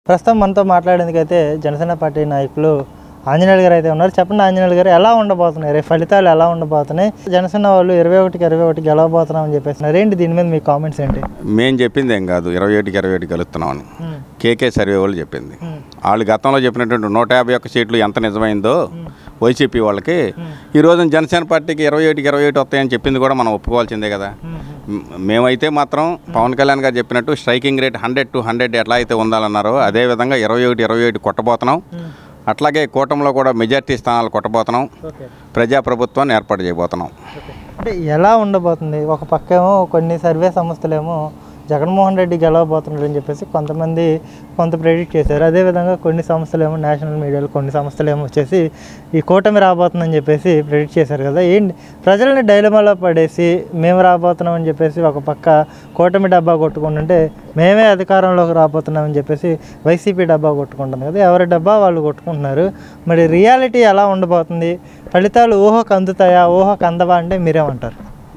ప్రస్తుతం మనతో మాట్లాడేందుకు అయితే జనసేన పార్టీ నాయకులు ఆంజనేయులు గారు అయితే ఉన్నారు చెప్పండి ఆంజనేయులు గారు ఎలా ఉండబోతున్నాయి రేపు ఫలితాలు ఎలా ఉండబోతున్నాయి జనసేన వాళ్ళు ఇరవై ఒకటికి ఇరవై ఒకటి గెలవబోతున్నాం అని చెప్పేస్తున్నారు ఏంటి దీని మీద మీ కామెంట్స్ ఏంటి మేం చెప్పింది ఏం కాదు ఇరవై ఒకటికి ఇరవై ఒకటి కలుస్తున్నామని కేకే సర్వే వాళ్ళు చెప్పింది వాళ్ళు గతంలో చెప్పినటువంటి నూట యాభై ఒక్క సీట్లు ఎంత నిజమైందో వైసీపీ వాళ్ళకి ఈ రోజున జనసేన పార్టీకి ఇరవై ఒకటికి ఇరవై ఒకటి వస్తాయని చెప్పింది కూడా మనం ఒప్పుకోవాల్సిందే కదా మ్, మేమైతే మాత్రం పవన్ కళ్యాణ్ గారు చెప్పినట్టు striking rate hundred to hundred ఎట్లా అయితే ఉండాలన్నారో అదే విధంగా ఇరవై ఒకటి ఇరవై ఒకటి కొట్టబోతున్నాం అట్లాగే కూటమిలో కూడా మెజార్టీ స్థానాలు కొట్టబోతున్నాం ఓకే ప్రజాప్రభుత్వాన్ని ఏర్పాటు చేయబోతున్నాం అంటే ఎలా ఉండబోతుంది ఒక పక్కేమో కొన్ని సర్వే సంస్థలేమో జగన్మోహన్ రెడ్డి గెలవబోతున్నాడు అని చెప్పేసి కొంతమంది కొంత ప్రెడిక్ట్ చేశారు అదేవిధంగా కొన్ని సంస్థలేమో నేషనల్ మీడియాలో కొన్ని సంస్థలేమో వచ్చేసి ఈ కూటమి రాబోతుందని చెప్పేసి ప్రెడిక్ట్ చేశారు కదా ఏంటి ప్రజల్ని డైలమాలో పడేసి మేము రాబోతున్నాం అని చెప్పేసి ఒక పక్క కూటమి డబ్బా కొట్టుకుంటుంటే మేమే అధికారంలోకి రాబోతున్నామని చెప్పేసి వైసీపీ డబ్బా కొట్టుకుంటుంది కదా ఎవరి డబ్బా వాళ్ళు కొట్టుకుంటున్నారు మరి రియాలిటీ ఎలా ఉండబోతుంది ఫలితాలు ఊహకు అందుతాయా ఊహకు అందవా అంటే మీరేమంటారు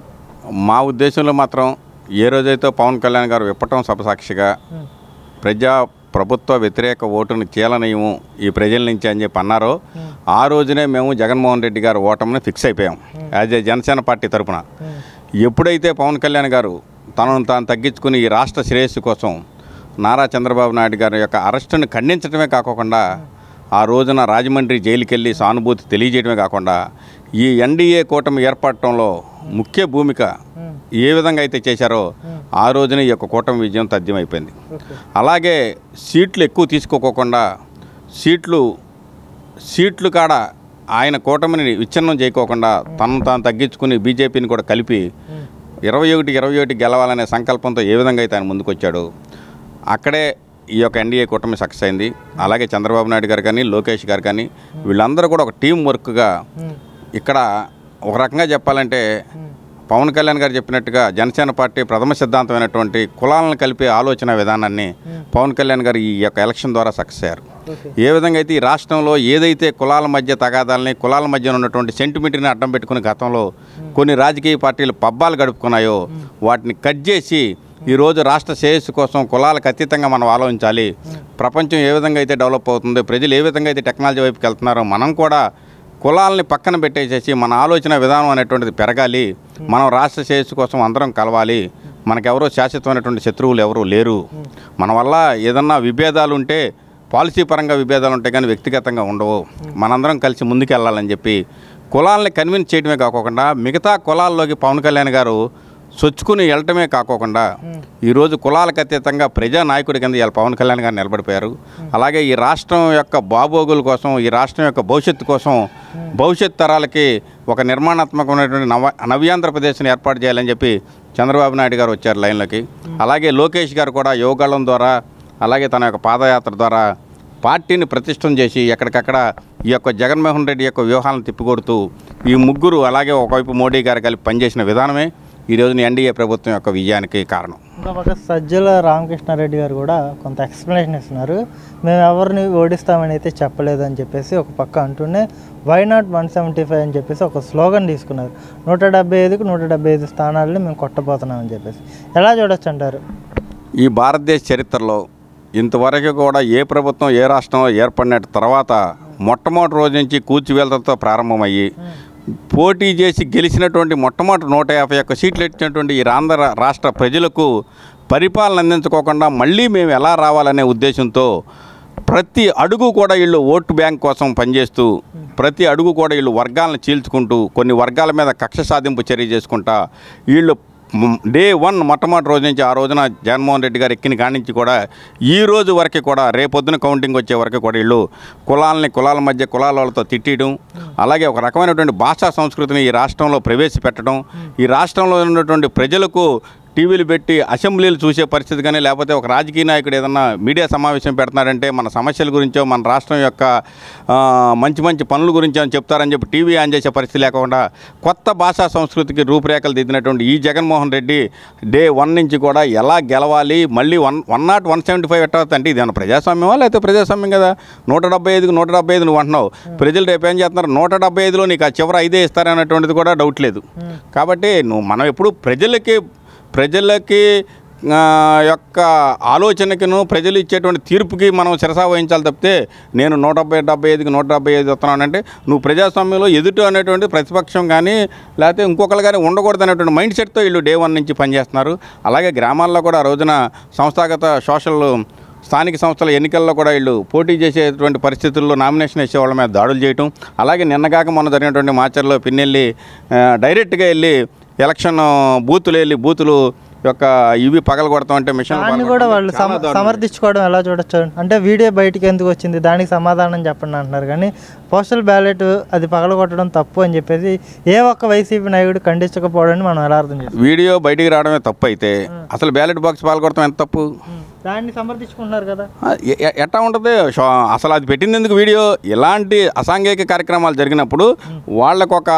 మా ఉద్దేశంలో మాత్రం ఏ రోజైతే పవన్ కళ్యాణ్ గారు విప్పటం సభసాక్షిగా ప్రజా ప్రభుత్వ వ్యతిరేక ఓటును చీలనీయము ఈ ప్రజల నుంచి అని చెప్పి అన్నారో ఆ రోజునే మేము జగన్మోహన్ రెడ్డి గారు ఓటమిని ఫిక్స్ అయిపోయాం యాజ్ ఏ జనసేన పార్టీ తరపున ఎప్పుడైతే పవన్ కళ్యాణ్ గారు తనను తాను తగ్గించుకుని ఈ రాష్ట్ర శ్రేయస్సు కోసం నారా చంద్రబాబు నాయుడు గారి యొక్క అరెస్టును ఖండించడమే కాకుండా ఆ రోజున రాజమండ్రి జైలుకి వెళ్ళి సానుభూతి తెలియజేయడమే కాకుండా ఈ ఎన్డీఏ కూటమి ఏర్పడటంలో ముఖ్య భూమిక ఏ విధంగా అయితే చేశారో ఆ రోజున ఈ యొక్క కూటమి విజయం తథ్యమైపోయింది ఓకే అలాగే సీట్లు ఎక్కువ తీసుకోకోకుండా సీట్లు సీట్లు కాడ ఆయన కూటమిని విచ్ఛిన్నం చేయకోకుండా తనను తాను తగ్గించుకుని బీజేపీని కూడా కలిపి ఇరవై ఒకటి ఇరవై ఒకటి గెలవాలనే సంకల్పంతో ఏ విధంగా అయితే ఆయన ముందుకొచ్చాడు అక్కడే ఈ యొక్క ఎన్డీఏ కూటమి సక్సెస్ అయింది అలాగే చంద్రబాబు నాయుడు గారు కానీ లోకేష్ గారు కానీ వీళ్ళందరూ కూడా ఒక టీం వర్క్గా ఇక్కడ ఒక రకంగా చెప్పాలంటే పవన్ కళ్యాణ్ గారు చెప్పినట్టుగా జనసేన పార్టీ ప్రథమ సిద్ధాంతమైనటువంటి కులాలను కలిపే ఆలోచన విధానాన్ని పవన్ కళ్యాణ్ గారు ఈ యొక్క ఎలక్షన్ ద్వారా సక్సెస్ అయ్యారు ఓకే ఏ విధంగా అయితే ఈ రాష్ట్రంలో ఏదైతే కులాల మధ్య తగాదాలని కులాల మధ్య ఉన్నటువంటి సెంటిమెంట్ని అడ్డం పెట్టుకుని గతంలో కొన్ని రాజకీయ పార్టీలు పబ్బాలు గడుపుకున్నాయో వాటిని కట్ చేసి ఈరోజు రాష్ట్ర శ్రేయస్సు కోసం కులాలకు అతీతంగా మనం ఆలోచించాలి ప్రపంచం ఏ విధంగా అయితే డెవలప్ అవుతుందో ప్రజలు ఏ విధంగా అయితే టెక్నాలజీ వైపుకి వెళ్తున్నారో మనం కూడా కులాలని పక్కన పెట్టేసేసి మన ఆలోచన విధానం అనేటువంటిది పెరగాలి మనం రాష్ట్ర శ్రేయస్సు కోసం అందరం కలవాలి మనకెవరో శాశ్వతమైనటువంటి శత్రువులు ఎవరు లేరు మన వల్ల ఏదన్నా విభేదాలు ఉంటే పాలసీ పరంగా విభేదాలు ఉంటాయి కానీ వ్యక్తిగతంగా ఉండవు మనందరం కలిసి ముందుకు వెళ్ళాలని చెప్పి కులాలని కన్విన్స్ చేయడమే కాకుండా మిగతా కులాల్లోకి పవన్ కళ్యాణ్ గారు సొచ్చుకుని వెళ్ళటమే కాకోకుండా ఈరోజు కులాలకు అతీతంగా ప్రజా నాయకుడి కింద ఇవాళ పవన్ కళ్యాణ్ గారు నిలబడిపోయారు అలాగే ఈ రాష్ట్రం యొక్క బాగోగుల కోసం ఈ రాష్ట్రం యొక్క భవిష్యత్తు కోసం భవిష్యత్ తరాలకి ఒక నిర్మాణాత్మకమైనటువంటి నవ నవ్యాంధ్రప్రదేశ్ని ఏర్పాటు చేయాలని చెప్పి చంద్రబాబు నాయుడు గారు వచ్చారు లైన్లోకి అలాగే లోకేష్ గారు కూడా యోగాళం ద్వారా అలాగే తన యొక్క పాదయాత్ర ద్వారా పార్టీని ప్రతిష్టం చేసి ఎక్కడికక్కడ ఈ యొక్క జగన్మోహన్ రెడ్డి యొక్క వ్యూహాలను తిప్పికొడుతూ ఈ ముగ్గురు అలాగే ఒకవైపు మోడీ గారు కలిపి పనిచేసిన విధానమే ఈ రోజున ఎన్డీఏ ప్రభుత్వం యొక్క విజయానికి కారణం ఇంకా పక్క సజ్జల రామకృష్ణారెడ్డి గారు కూడా కొంత ఎక్స్ప్లెనేషన్ ఇస్తున్నారు మేము ఎవరిని ఓడిస్తామని అయితే చెప్పలేదు అని చెప్పేసి ఒక పక్క అంటూనే why not one seventy five అని చెప్పేసి ఒక స్లోగన్ తీసుకున్నారు నూట డెబ్బై ఐదుకు నూట డెబ్బై ఐదు స్థానాలని మేము కొట్టబోతున్నాం అని చెప్పేసి ఎలా చూడొచ్చు అంటారు ఈ భారతదేశ చరిత్రలో ఇంతవరకు కూడా ఏ ప్రభుత్వం ఏ రాష్ట్రంలో ఏర్పడిన తర్వాత మొట్టమొదటి రోజు నుంచి కూల్చివేలతో ప్రారంభమయ్యి పోటీ చేసి గెలిచినటువంటి మొట్టమొదటి నూట యాభై ఒక్క సీట్లు ఇచ్చినటువంటి ఈ ఆంధ్ర రాష్ట్ర ప్రజలకు పరిపాలన అందించుకోకుండా మళ్ళీ మేము ఎలా రావాలనే ఉద్దేశంతో ప్రతి అడుగు కూడా వీళ్ళు ఓటు బ్యాంక్ కోసం పనిచేస్తూ ప్రతి అడుగు కూడా వీళ్ళు వర్గాలను చీల్చుకుంటూ కొన్ని వర్గాల మీద కక్ష సాధింపు చర్య చేసుకుంటా వీళ్ళు మ్, డే వన్ మొట్టమొదటి రోజు నుంచి ఆ రోజున జగన్మోహన్ రెడ్డి గారు ఎక్కిన కాడి నుంచి కూడా ఈ రోజు వరకు కూడా రేపొద్దున కౌంటింగ్ వచ్చే వరకు కూడా వీళ్ళు కులాలని కులాల మధ్య కులాల వాళ్ళతో తిట్టడం అలాగే ఒక రకమైనటువంటి భాషా సంస్కృతిని ఈ రాష్ట్రంలో ప్రవేశపెట్టడం ఈ రాష్ట్రంలో ఉన్నటువంటి ప్రజలకు టీవీలు పెట్టి అసెంబ్లీలు చూసే పరిస్థితి కానీ లేకపోతే ఒక రాజకీయ నాయకుడు ఏదన్నా మీడియా సమావేశం పెడుతున్నాడంటే మన సమస్యల గురించో మన రాష్ట్రం యొక్క ఆ, మంచి మంచి పనుల గురించో అని చెప్తారని చెప్పి టీవీ ఆన్ చేసే పరిస్థితి లేకుండా కొత్త భాషా సంస్కృతికి రూపురేఖలు దిద్దినటువంటి ఈ జగన్మోహన్ రెడ్డి డే వన్ నుంచి కూడా ఎలా గెలవాలి మళ్ళీ one one not one seventy five ఎట్టవచ్చు అంటే ఇది ఏమన్నా ప్రజాస్వామ్యమా లేకపోతే ప్రజాస్వామ్యం కదా నూట డెబ్బై ఐదుకి నూట డెబ్బై ఐదు నువ్వు అంటున్నావు ప్రజలు రేపు ఏం చేస్తున్నారు నూట డెబ్బై ఐదులో నీకు ఆ చివరి ఐదే ఇస్తారనేటువంటిది కూడా డౌట్ లేదు కాబట్టి నువ్వు మనం ఎప్పుడు ప్రజలకి ప్రజలకి ఆ, యొక్క ఆలోచనకిను ప్రజలు ఇచ్చేటువంటి తీర్పుకి మనం శిరసా వహించాలి తప్పితే నేను నూట డెబ్బై డెబ్బై ఐదుకి నూట డెబ్బై ఐదు వస్తున్నానంటే నువ్వు ప్రజాస్వామ్యంలో ఎదుటి అనేటువంటి ప్రతిపక్షం కానీ లేకపోతే ఇంకొకరు కానీ ఉండకూడదు అనేటువంటి మైండ్ సెట్తో వీళ్ళు డే వన్ నుంచి పనిచేస్తున్నారు అలాగే గ్రామాల్లో కూడా ఆ రోజున సంస్థాగత సోషల్ స్థానిక సంస్థల ఎన్నికల్లో కూడా వీళ్ళు పోటీ చేసేటువంటి పరిస్థితుల్లో నామినేషన్ వేసే వాళ్ళ మీద దాడులు చేయటం అలాగే నిన్నగాక మొన్న జరిగినటువంటి మాచర్లో పిన్నెళ్ళి ఆ, డైరెక్ట్గా వెళ్ళి ఎలక్షన్ బూతులు వెళ్ళి బూతులు యొక్క ఇవి పగల కొడతాం అంటే మిషన్ దాన్ని కూడా వాళ్ళు సమ సమర్థించుకోవడం ఎలా చూడొచ్చు అంటే వీడియో బయటికి ఎందుకు వచ్చింది దానికి సమాధానం చెప్పండి అంటున్నారు కానీ పోస్టల్ బ్యాలెట్ అది పగలగొట్టడం తప్పు అని చెప్పేసి ఏ ఒక్క వైసీపీ నాయకుడు ఖండించకపోవడాన్ని మనం ఎలా అర్థం చేస్తాం వీడియో బయటికి రావడమే తప్పు అయితే అసలు బ్యాలెట్ బాక్స్ పాల్గొడతాం ఎంత తప్పు దాన్ని సమర్థించుకుంటున్నారు కదా ఆ, ఎ- ఎ- ఎట్లా ఉంటుంది షో- అసలు అది పెట్టింది ఎందుకు వీడియో ఇలాంటి అసాంఘిక కార్యక్రమాలు జరిగినప్పుడు వాళ్ళకు ఒక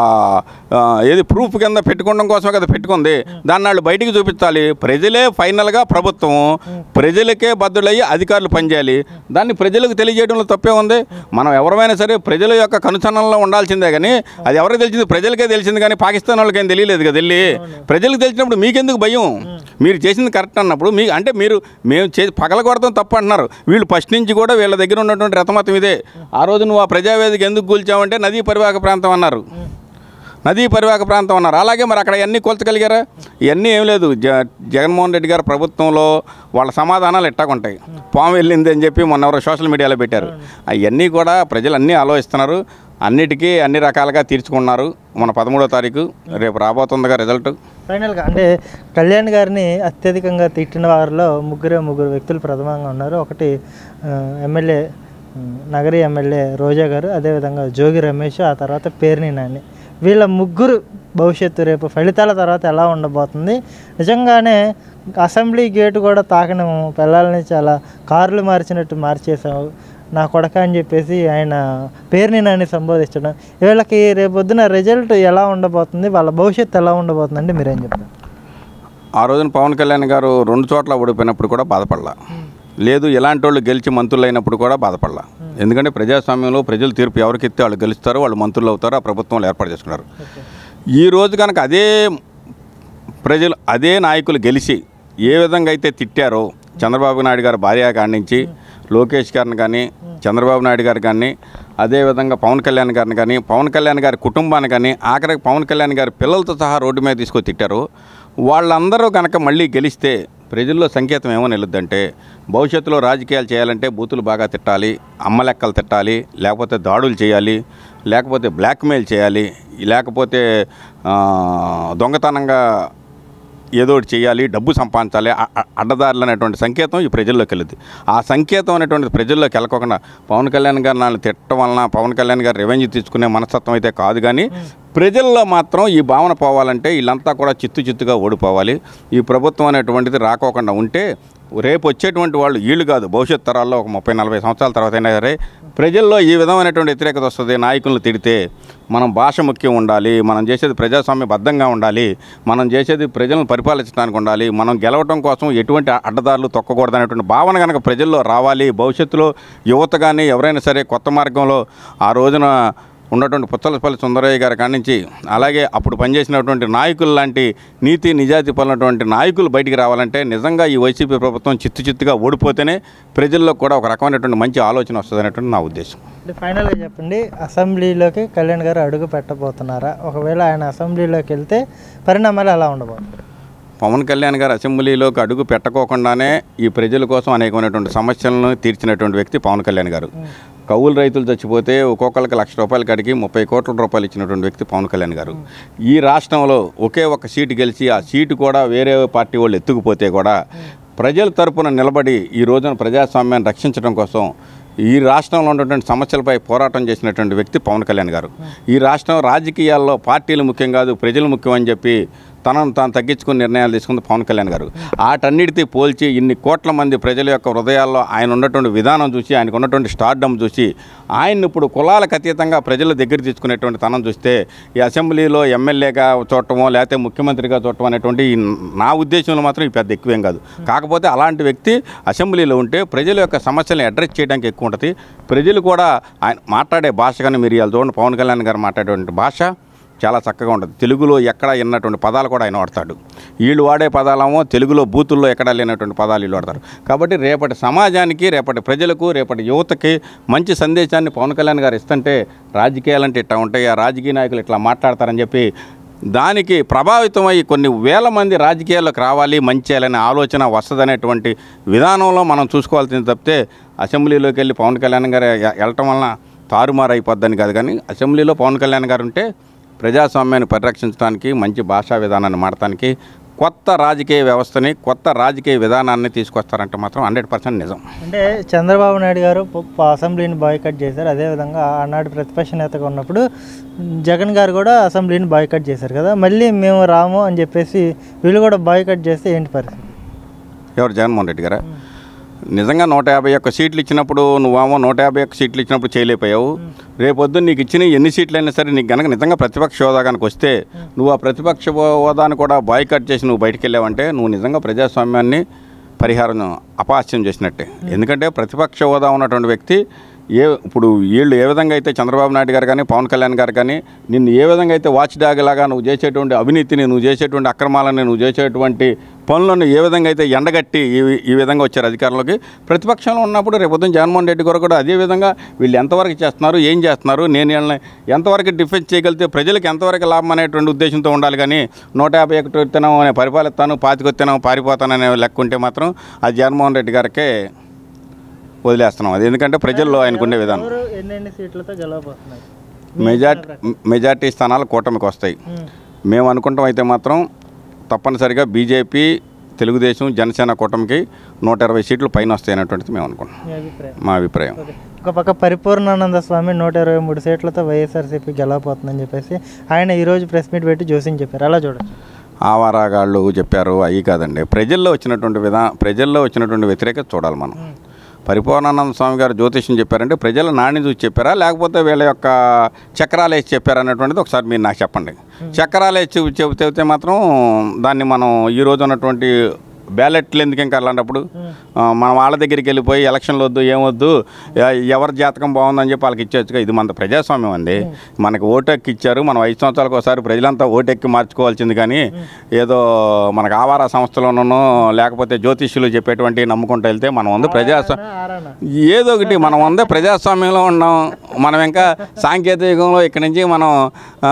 ఆ, ఏది ప్రూఫ్ కింద పెట్టుకోవడం కోసమే కదా పెట్టుకుంది దాన్ని వాళ్ళు బయటికి చూపించాలి ప్రజలే ఫైనల్గా ప్రభుత్వం ప్రజలకే బద్దులయ్యి అధికారులు పనిచేయాలి దాన్ని ప్రజలకు తెలియజేయడంలో తప్పే ఉంది మనం ఎవరైనా సరే ప్రజల యొక్క కనుసన్నల్లో ఉండాల్సిందే కానీ అది ఎవరికి తెలిసింది ప్రజలకే తెలిసింది కానీ పాకిస్తాన్ వాళ్ళకి ఏం తెలియలేదు కదా వెళ్ళి ప్రజలకు తెలిసినప్పుడు మీకెందుకు భయం మీరు చేసింది కరెక్ట్ అన్నప్పుడు మీ అంటే మీరు మేము చే పగల కొడతాం తప్పు అంటున్నారు వీళ్ళు ఫస్ట్ నుంచి కూడా వీళ్ళ దగ్గర ఉన్నటువంటి రథమతం ఇదే ఆ రోజు నువ్వు ఆ ప్రజావేదిక ఎందుకు కూల్చావంటే నదీ పరివాహక ప్రాంతం అన్నారు నదీ పరివాహక ప్రాంతం అన్నారు అలాగే మరి అక్కడ ఇవన్నీ కూల్చగలిగారా ఇవన్నీ ఏం లేదు జ జగన్మోహన్ రెడ్డి గారి ప్రభుత్వంలో వాళ్ళ సమాధానాలు ఎట్టాగుంటాయి పాము వెళ్ళింది అని చెప్పి మొన్న ఎవరో సోషల్ మీడియాలో పెట్టారు అవన్నీ కూడా ప్రజలు అన్నీ ఆలోచిస్తున్నారు అన్నిటికీ అన్ని రకాలుగా తీర్చుకున్నారు మన పదమూడో తారీఖు రేపు రాబోతుందిగా రిజల్ట్ ఫైనల్గా అంటే కళ్యాణ్ గారిని అత్యధికంగా తిట్టిన వారిలో ముగ్గురే ముగ్గురు వ్యక్తులు ప్రథమంగా ఉన్నారు ఒకటి ఆ, ఎమ్మెల్యే ఉమ్, నగరి ఎమ్మెల్యే రోజా గారు అదేవిధంగా జోగి రమేష్ ఆ తర్వాత పేర్ని నాని వీళ్ళ ముగ్గురు భవిష్యత్తు రేపు ఫలితాల తర్వాత ఎలా ఉండబోతుంది నిజంగానే అసెంబ్లీ గేటు కూడా తాకనము పిల్లల్ని చాలా కార్లు మార్చినట్టు మార్చేసావు నా కొడక అని చెప్పేసి ఆయన పేరుని నాని సంబోధించడం వీళ్ళకి రేపొద్దున రిజల్ట్ ఎలా ఉండబోతుంది వాళ్ళ భవిష్యత్తు ఎలా ఉండబోతుంది అంటే మీరేం చెప్తారు ఆ రోజున పవన్ కళ్యాణ్ గారు రెండు చోట్ల ఓడిపోయినప్పుడు కూడా బాధపడలా లేదు ఇలాంటి వాళ్ళు గెలిచి మంత్రులు అయినప్పుడు కూడా బాధపడలా ఎందుకంటే ప్రజాస్వామ్యంలో ప్రజలు తీర్పు ఎవరికి ఇస్తే వాళ్ళు గెలుస్తారు వాళ్ళు మంత్రులు అవుతారు ఆ ప్రభుత్వంలో ఏర్పాటు చేసుకున్నారు ఈ రోజు కనుక అదే ప్రజలు అదే నాయకులు గెలిచి ఏ విధంగా అయితే తిట్టారో చంద్రబాబు నాయుడు గారి భార్య కాడి నుంచి లోకేష్ గారిని కానీ చంద్రబాబు నాయుడు గారు కానీ అదేవిధంగా పవన్ కళ్యాణ్ గారిని కానీ పవన్ కళ్యాణ్ గారి కుటుంబాన్ని కానీ ఆఖరికి పవన్ కళ్యాణ్ గారి పిల్లలతో సహా రోడ్డు మీద తీసుకొని తిట్టారు వాళ్ళందరూ కనుక మళ్ళీ గెలిస్తే ప్రజల్లో సంకేతం ఏమని వెళ్ళొద్దంటే భవిష్యత్తులో రాజకీయాలు చేయాలంటే బూతులు బాగా తిట్టాలి అమ్మ లెక్కలు తిట్టాలి లేకపోతే దాడులు చేయాలి లేకపోతే బ్లాక్మెయిల్ చేయాలి లేకపోతే ఆ, దొంగతనంగా ఏదో ఒకటి చేయాలి డబ్బు సంపాదించాలి అ- అ- అడ్డదారులు అనేటువంటి సంకేతం ఈ ప్రజల్లోకి వెళ్ళింది ఆ సంకేతం అనేటువంటి ప్రజల్లోకి వెళ్ళకోకుండా పవన్ కళ్యాణ్ గారు నన్ను తిట్టడం వలన పవన్ కళ్యాణ్ గారు రెవెన్యూ తీసుకునే మనస్తత్వం అయితే కాదు కానీ ప్రజల్లో మాత్రం ఈ భావన పోవాలంటే వీళ్ళంతా కూడా చిత్తు చిత్తుగా ఓడిపోవాలి ఈ ప్రభుత్వం అనేటువంటిది రాకోకుండా ఉంటే రేపు వచ్చేటువంటి వాళ్ళు వీళ్ళు కాదు భవిష్యత్ తరాల్లో ఒక ముప్పై నలభై సంవత్సరాల తర్వాత అయినా సరే ప్రజల్లో ఈ విధమైనటువంటి వ్యతిరేకత వస్తుంది నాయకులను తిడితే మనం భాష ముఖ్యం ఉండాలి మనం చేసేది ప్రజాస్వామ్యబద్ధంగా ఉండాలి మనం చేసేది ప్రజలను పరిపాలించడానికి ఉండాలి మనం గెలవటం కోసం ఎటువంటి అడ్డదారులు తొక్కకూడదు అనేటువంటి భావన కనుక ప్రజల్లో రావాలి భవిష్యత్తులో యువత కానీ ఎవరైనా సరే కొత్త మార్గంలో ఆ రోజున ఉన్నటువంటి పుచ్చలపల్లి సుందరయ్య గారి కాడి నుంచి అలాగే అప్పుడు పనిచేసినటువంటి నాయకులు లాంటి నీతి నిజాయితీ పడినటువంటి నాయకులు బయటికి రావాలంటే నిజంగా ఈ వైసీపీ ప్రభుత్వం చిత్తు చిత్తుగా ఓడిపోతేనే ప్రజల్లో కూడా ఒక రకమైనటువంటి మంచి ఆలోచన వస్తుంది అనేటువంటి నా ఉద్దేశం అంటే ఫైనల్గా చెప్పండి అసెంబ్లీలోకి కళ్యాణ్ గారు అడుగు పెట్టబోతున్నారా ఒకవేళ ఆయన అసెంబ్లీలోకి వెళ్తే పరిణామాలు ఎలా ఉండబోతుంది పవన్ కళ్యాణ్ గారు అసెంబ్లీలోకి అడుగు పెట్టకోకుండానే ఈ ప్రజల కోసం అనేకమైనటువంటి సమస్యలను తీర్చినటువంటి వ్యక్తి పవన్ కళ్యాణ్ గారు కౌలు రైతులు చచ్చిపోతే ఒక్కొక్కరికి లక్ష రూపాయల కాడికి ముప్పై కోట్ల రూపాయలు ఇచ్చినటువంటి వ్యక్తి పవన్ కళ్యాణ్ గారు ఈ రాష్ట్రంలో ఒకే ఒక సీటు గెలిచి ఆ సీటు కూడా వేరే పార్టీ వాళ్ళు ఎత్తుకుపోతే కూడా ప్రజల తరపున నిలబడి ఈ రోజున ప్రజాస్వామ్యాన్ని రక్షించడం కోసం ఈ రాష్ట్రంలో ఉన్నటువంటి సమస్యలపై పోరాటం చేసినటువంటి వ్యక్తి పవన్ కళ్యాణ్ గారు ఈ రాష్ట్రం రాజకీయాల్లో పార్టీలు ముఖ్యం కాదు ప్రజలు ముఖ్యం అని చెప్పి తనను తాను తగ్గించుకుని నిర్ణయాలు తీసుకుంది పవన్ కళ్యాణ్ గారు వాటన్నిటితో పోల్చి ఇన్ని కోట్ల మంది ప్రజల యొక్క హృదయాల్లో ఆయన ఉన్నటువంటి విధానం చూసి ఆయనకు ఉన్నటువంటి స్టార్డమ్ చూసి ఆయన్ని ఇప్పుడు కులాలకు అతీతంగా ప్రజల దగ్గర తీసుకునేటువంటి తనం చూస్తే ఈ అసెంబ్లీలో ఎమ్మెల్యేగా చూడటమో లేకపోతే ముఖ్యమంత్రిగా చూడటం అనేటువంటి ఈ నా ఉద్దేశంలో మాత్రం ఈ పెద్ద ఎక్కువేం కాదు కాకపోతే అలాంటి వ్యక్తి అసెంబ్లీలో ఉంటే ప్రజల యొక్క సమస్యలను అడ్రస్ చేయడానికి ఎక్కువ ఉంటుంది ప్రజలు కూడా ఆయన మాట్లాడే భాష కానీ మీరు ఇవాళ చూడండి పవన్ కళ్యాణ్ గారు మాట్లాడేటువంటి భాష చాలా చక్కగా ఉంటుంది తెలుగులో ఎక్కడ విన్నటువంటి పదాలు కూడా ఆయన వాడతాడు వీళ్ళు వాడే పదాలేమో తెలుగులో బూతుల్లో ఎక్కడా లేనటువంటి పదాలు వీళ్ళు వాడతారు కాబట్టి రేపటి సమాజానికి రేపటి ప్రజలకు రేపటి యువతకి మంచి సందేశాన్ని పవన్ కళ్యాణ్ గారు ఇస్తుంటే రాజకీయాలంటే ఇట్లా ఉంటాయి ఆ రాజకీయ నాయకులు ఇట్లా మాట్లాడతారని చెప్పి దానికి ప్రభావితమై కొన్ని వేల మంది రాజకీయాల్లోకి రావాలి మంచి చేయాలనే ఆలోచన వస్తుందనేటువంటి విధానంలో మనం చూసుకోవాల్సింది తప్పితే అసెంబ్లీలోకి వెళ్ళి పవన్ కళ్యాణ్ గారు ఎ- వెళ్ళటం వలన తారుమారు అయిపోద్దని కాదు కానీ అసెంబ్లీలో పవన్ కళ్యాణ్ గారు ఉంటే ప్రజాస్వామ్యాన్ని పరిరక్షించడానికి మంచి భాషా విధానాన్ని మాడటానికి కొత్త రాజకీయ వ్యవస్థని కొత్త రాజకీయ విధానాన్ని తీసుకొస్తారంటే మాత్రం హండ్రెడ్ పర్సెంట్ నిజం అంటే చంద్రబాబు నాయుడు గారు ప- ప- అసెంబ్లీని బాయ్కట్ చేశారు అదేవిధంగా ఆనాడు ప్రతిపక్ష నేతగా ఉన్నప్పుడు జగన్ గారు కూడా అసెంబ్లీని బాయ్కట్ చేశారు కదా మళ్ళీ మేము రాము అని చెప్పేసి వీళ్ళు కూడా బాయ్కట్ చేస్తే ఏంటి పరిస్థితి ఎవరు జగన్మోహన్ రెడ్డి గారా నిజంగా నూట యాభై ఒక్క సీట్లు ఇచ్చినప్పుడు నువ్వేమో నూట యాభై ఒక్క సీట్లు ఇచ్చినప్పుడు చేయలేకపోయావు రేపొద్దు నీకు ఇచ్చిన ఎన్ని సీట్లు అయినా సరే నీకు గనక నిజంగా ప్రతిపక్ష హోదా కనుక వస్తే నువ్వు ఆ ప్రతిపక్ష హోదాను కూడా బాయ్కట్ చేసి నువ్వు బయటికి వెళ్ళావంటే నువ్వు నిజంగా ప్రజాస్వామ్యాన్ని పరిహారం అపహాస్యం చేసినట్టే ఎందుకంటే ప్రతిపక్ష హోదా ఉన్నటువంటి వ్యక్తి ఏ ఇప్పుడు వీళ్ళు ఏ విధంగా అయితే చంద్రబాబు నాయుడు గారు కానీ పవన్ కళ్యాణ్ గారు కానీ నిన్ను ఏ విధంగా అయితే వాచ్ డాగ్ లాగా నువ్వు చేసేటువంటి అవినీతిని నువ్వు చేసేటువంటి అక్రమాలని నువ్వు చేసేటువంటి పనులను ఏ విధంగా అయితే ఎండగట్టి ఈ ఈ విధంగా వచ్చారు అధికారంలోకి ప్రతిపక్షంలో ఉన్నప్పుడు రేపొద్దున జగన్మోహన్ రెడ్డి గారు కూడా అదే విధంగా వీళ్ళు ఎంతవరకు చేస్తున్నారు ఏం చేస్తున్నారు నేను వీళ్ళని ఎంతవరకు డిఫెన్స్ చేయగలిగితే ప్రజలకు ఎంతవరకు లాభం అనేటువంటి ఉద్దేశంతో ఉండాలి కానీ నూట యాభై ఒకటి వస్తున్నాం అనే పరిపాలిస్తాను పాతికి వస్తున్నాం పారిపోతాననే లెక్క ఉంటే మాత్రం అది జగన్మోహన్ రెడ్డి గారికే వదిలేస్తున్నాం అది ఎందుకంటే ప్రజల్లో ఆయనకుండే విధానం ఎవరు ఎన్నెన్ని సీట్లతో గెలవబోతున్నారు మెజార్టీ మెజార్టీ స్థానాలు కూటమికి వస్తాయి ఉమ్. మేము అనుకుంటాం అయితే మాత్రం తప్పనిసరిగా బీజేపీ తెలుగుదేశం జనసేన కూటమికి నూట ఇరవై సీట్లు పైన వస్తాయి అనేటువంటిది మేము అనుకుంటాం మీ అభిప్రాయం మా అభిప్రాయం ఓకే ఒక పక్క పరిపూర్ణానంద స్వామి నూట ఇరవై మూడు సీట్లతో వైఎస్ఆర్సీపీ గెలవబోతుందని చెప్పేసి ఆయన ఈరోజు ప్రెస్ మీట్ పెట్టి జోసిని చెప్పారు అలా చూడొచ్చు ఆవారాగాళ్ళు చెప్పారు అవి కాదండి ప్రజల్లో వచ్చినటువంటి విధా ప్రజల్లో వచ్చినటువంటి వ్యతిరేకత చూడాలి మనం పరిపూర్ణానంద స్వామి గారు జ్యోతిష్యం చెప్పారంటే ప్రజల నాణ్యం చూసి చెప్పారా లేకపోతే వీళ్ళ యొక్క చక్రాలు వేసి చెప్పారా అనేటువంటిది ఒకసారి మీరు నాకు చెప్పండి చక్రాలు వేసి చెబు- చెబితే చెబితే మాత్రం దాన్ని మనం ఈ రోజు ఉన్నటువంటి బ్యాలెట్లు ఎందుకు ఇంకా అలాంటప్పుడు ఆ, మనం వాళ్ళ దగ్గరికి వెళ్ళిపోయి ఎలక్షన్లు వద్దు ఏమొద్దు ఎ- ఎవరి జాతకం బాగుందని చెప్పి వాళ్ళకి ఇచ్చేచ్చుగా ఇది మన ప్రజాస్వామ్యం అండి మనకి ఓటెక్కి ఇచ్చారు మనం ఐదు సంవత్సరాలకు ఒకసారి ప్రజలంతా ఓటెక్కి మార్చుకోవాల్సింది కానీ ఏదో మనకు ఆవార సంస్థలోనూ లేకపోతే జ్యోతిష్యులు చెప్పేటువంటి నమ్ముకుంటూ వెళ్తే మనం ఉంది ప్రజాస్వామ్యం ఆరానా ఏదో ఒకటి మనం ఉందే ప్రజాస్వామ్యంలో ఉన్నాం మనం ఇంకా సాంకేతిక యుగంలో ఇక్కడి నుంచి మనం ఆ,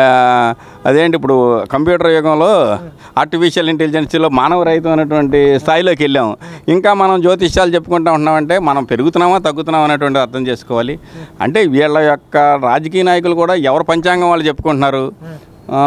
అదేంటి ఇప్పుడు కంప్యూటర్ యుగంలో ఆర్టిఫిషియల్ ఇంటెలిజెన్స్లో మానవ రహితం అనేటువంటి స్థాయిలోకి వెళ్ళాం ఇంకా మనం జ్యోతిష్యాలు చెప్పుకుంటా ఉన్నామంటే మనం పెరుగుతున్నామా తగ్గుతున్నామా అనేటువంటి అర్థం చేసుకోవాలి అంటే వీళ్ళ యొక్క రాజకీయ నాయకులు కూడా ఎవరి పంచాంగం వాళ్ళు చెప్పుకుంటున్నారు ఆ,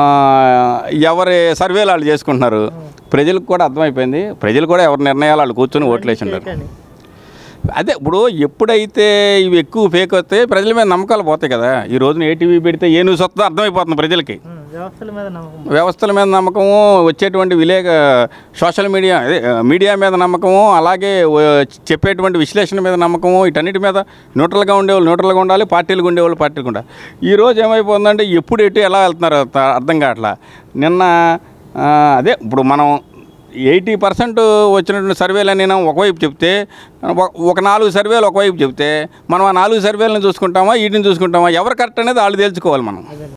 ఎవరి సర్వేలు వాళ్ళు చేసుకుంటున్నారు ప్రజలకు కూడా అర్థమైపోయింది ప్రజలు కూడా ఎవరి నిర్ణయాలు వాళ్ళు కూర్చొని ఓట్లు వేసి ఉంటారు కానీ అదే ఇప్పుడు ఎప్పుడైతే ఇవి ఎక్కువ ఫేక్ వస్తే ప్రజల మీద నమ్మకాలు పోతాయి కదా ఈ రోజున ఏటీవీ పెడితే ఏ న్యూస్ వస్తుందో అర్థమైపోతుంది ప్రజలకి ఉమ్, వ్యవస్థల మీద నమ్మకం వ్యవస్థల మీద నమ్మకము వచ్చేటువంటి విలేక సోషల్ మీడియా అదే మీడియా మీద నమ్మకము అలాగే వ- చెప్పేటువంటి విశ్లేషణ మీద నమ్మకము వీటన్నిటి మీద న్యూట్రల్గా ఉండేవాళ్ళు న్యూట్రల్గా ఉండాలి పార్టీలుగా ఉండేవాళ్ళు పార్టీలుగా ఉండాలి ఈ రోజు ఏమైపోతుందంటే ఎప్పుడు ఎటు ఎలా వెళ్తున్నారు అర్థ- అర్థం కావట్లా నిన్న ఆ, అదే ఇప్పుడు మనం ఎయిటీ పర్సెంట్ వచ్చినటువంటి సర్వేలు నేను ఒకవైపు చెప్తే ఒక- ఒక నాలుగు సర్వేలు ఒకవైపు చెప్తే మనం ఆ నాలుగు సర్వేలను చూసుకుంటామా వీటిని చూసుకుంటామా ఎవరు కరెక్ట్ అనేది వాళ్ళు తెలుసుకోవాలి మనం అదే